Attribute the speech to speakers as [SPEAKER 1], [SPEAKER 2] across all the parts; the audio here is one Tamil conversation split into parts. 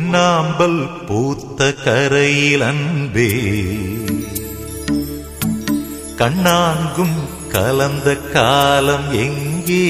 [SPEAKER 1] பொன்னாம்பல் பூத்த கரையில் அன்பே கண்ணாங்கும் கலந்த காலம் எங்கே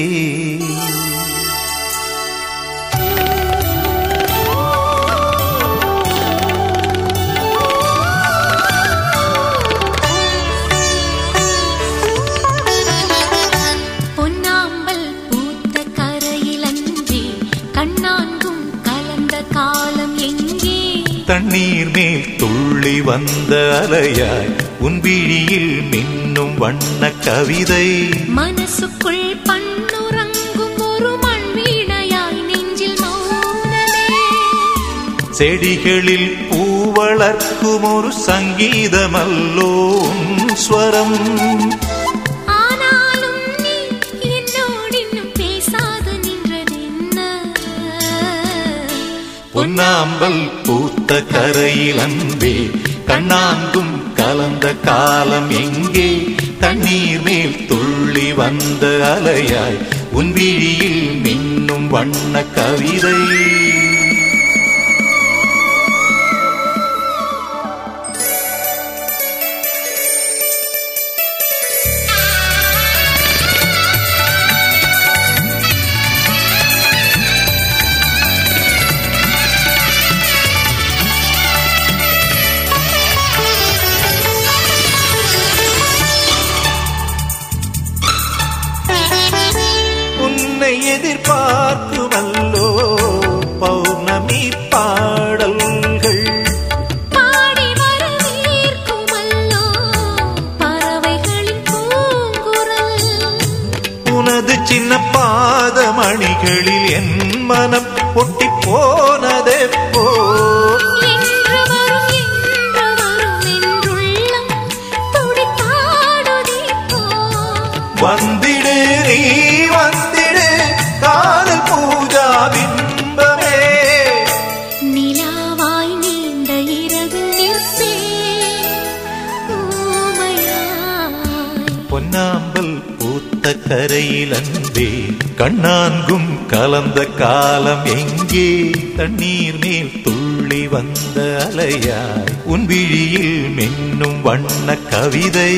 [SPEAKER 2] பொன்னாம்பல் பூத்த கரையில் அன்றே கண்ணான்கும் கலந்த காலம் எங்கே
[SPEAKER 1] தண்ணீர் மேல் துள்ளி வந்த அலையாய் உன் விழியில் மின்னும் வண்ண கவிதை
[SPEAKER 2] மனசுக்குள் பண்ணுறங்கும் ஒரு மண் வீணையாய் நெஞ்சில் மௌனமே
[SPEAKER 1] செடிகளில் பூவளர்க்கும் ஒரு சங்கீதமல்லோ உன் ஸ்வரம்
[SPEAKER 2] ஆனாலும் நீ என்னோடு இன்னும் பேசாது நின்றதென்ன
[SPEAKER 1] பொன்னாம்பல் பூத்த கரையில் அன்பே கண்ணாங்கும் கலந்த காலம் எங்கே தண்ணீர் மேல் துள்ளி வந்த அலையாய் உன் விழியில் மின்னும் வண்ண கவிதை உன்னை எதிர்பார்க்குமல்லோ பௌர்ணமி பாடல்கள்
[SPEAKER 2] பாடி வரவேற்குமல்லோ பறவைகளின் பூங்குரல்
[SPEAKER 1] உனது சின்ன பாதமணிகளில் என் மனம் ஒட்டி போனதெப்போ
[SPEAKER 2] என்று வரும் என்று வரும் என்றுள்ளம் துடித்தாடுதே போ
[SPEAKER 1] வந்திடு நீ வந்திடு காதல் பூஜா பிம்பமே
[SPEAKER 2] நிலாவாய் நீண்ட இரவு நிற்பே ஊமையாய்
[SPEAKER 1] பொன்னாம்பல் பூத்த கரையில் அன்பே கண்ணான்கும் கலந்த காலம் எங்கே தண்ணீர் மேல் துள்ளி வந்த அலையாய் உன் விழியில் மின்னும் வண்ண கவிதை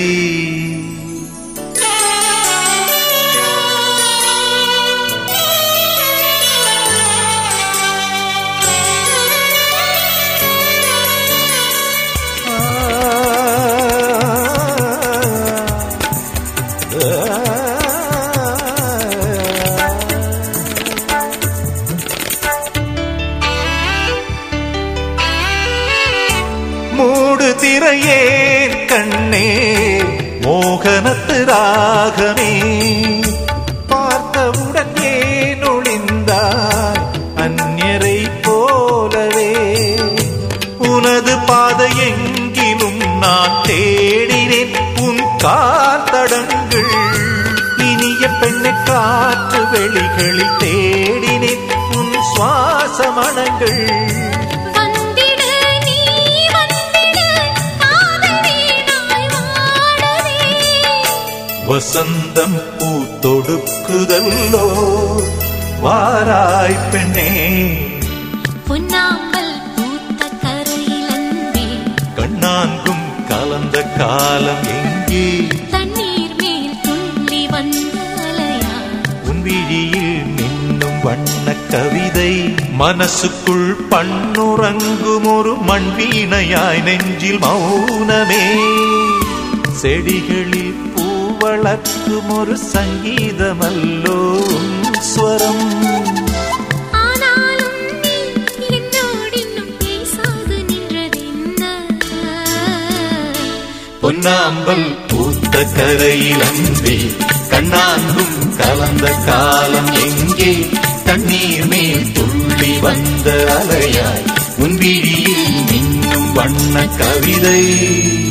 [SPEAKER 1] மூடு திரையே கண்ணே மோகனத்து ராகமே பார்த்தவுடன் ஏன் ஒளிந்தாய் அந்நியரை போலவே உனது பாதை எங்கிலும் நான் தேடினேன் உன் காத்தடங்கள் இனிய பெண்ணை காற்று வெளிகளில் தேடினேன் உன் சுவாச மனங்கள்
[SPEAKER 2] வந்திடு நீ வந்திடு காதல் வீணாய் வாடுதே
[SPEAKER 1] வசந்தம் பூத்தொடுக்குதல்லோ வாராய் பெண்ணே
[SPEAKER 2] பொன்னாம்பல் பூத்த கரையில் அன்பே
[SPEAKER 1] கண்ணாங்கும் கலந்த காலம் எங்கே
[SPEAKER 2] தண்ணீர் மேல் துள்ளி வந்த அலையா
[SPEAKER 1] உன் விழியில் மின்னும் வண்ண கவிதை மனசுக்குள் பண்ணுறங்கும் ஒரு மண் வீணையாய் நெஞ்சில் மௌனமே செடிகளில் பூவளர்க்கும் ஒரு சங்கீதமல்லோ உன் ஸ்வரம்
[SPEAKER 2] ஆனாலும் நீ என்னோடு இன்னும் பேசாது நின்றதென்ன
[SPEAKER 1] பொன்னாம்பல் பூத்த கரையில் அன்பே கண்ணாங்கும் கலந்த காலம் எங்கே தண்ணீர் மேல் துள்ளி வந்த அலையாய் உன் விழியில் மின்னும் வண்ண கவிதை